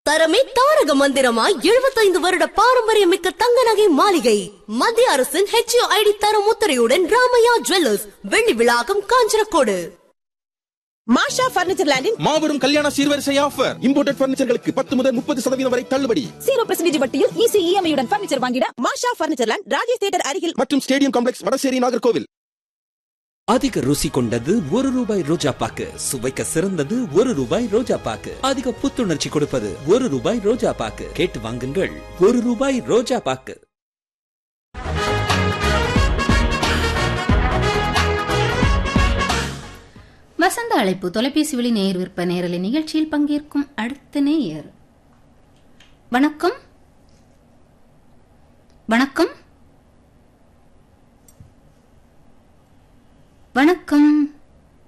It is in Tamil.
தரமே தாரக மந்திரமாய் எழுபத்தைந்து வருட பாரம்பரியமிக்க தங்க நகை மாளிகை மத்திய அரசின் ஹெச்ஐடி தரம் முத்திரையுடன் ராமையா ஜுவல்லர்ஸ் வெள்ளி விழாக்கம் காஞ்சனக்கோடு மாஷா பர்னிச்சர் லேண்டின் மாபெரும் கல்யாண சீர்வரிசை ஆஃபர் இம்போர்ட்டட் பர்னிச்சர்களுக்கு பத்து முதல் முப்பது சதவீதம் வரை தள்ளுபடி ஜீரோ பெர்சன்டேஜ் வட்டியில் ஈஸி இஎம்ஐ உடன் பர்னிச்சர் வாங்கிட Masha furniture land Rajesh theatre அருகில் மற்றும் ஸ்டேடியம் காம்ப்ளெக்ஸ் வடசேரி நாகர்கோவில் அதிக ருசி கொண்டது ஒரு ரூபாய் ரோஜா பாக்கு சுவைக்க சிறந்தது ஒரு ரூபாய் ரோஜா பாக்கு அதிக புத்துணர்ச்சி கொடுப்பது ஒரு ரூபாய் ரோஜா பாக்கு கேட்டு வாங்குங்கள் ஒரு ரூபாய் ரோஜா பாக்கு வசந்த அழைப்பு தொலைபேசி வழி நேயர் விற்ப நேரலை நிகழ்ச்சியில் பங்கேற்கும் அடுத்த நேயர் வணக்கம் வணக்கம் வணக்கம்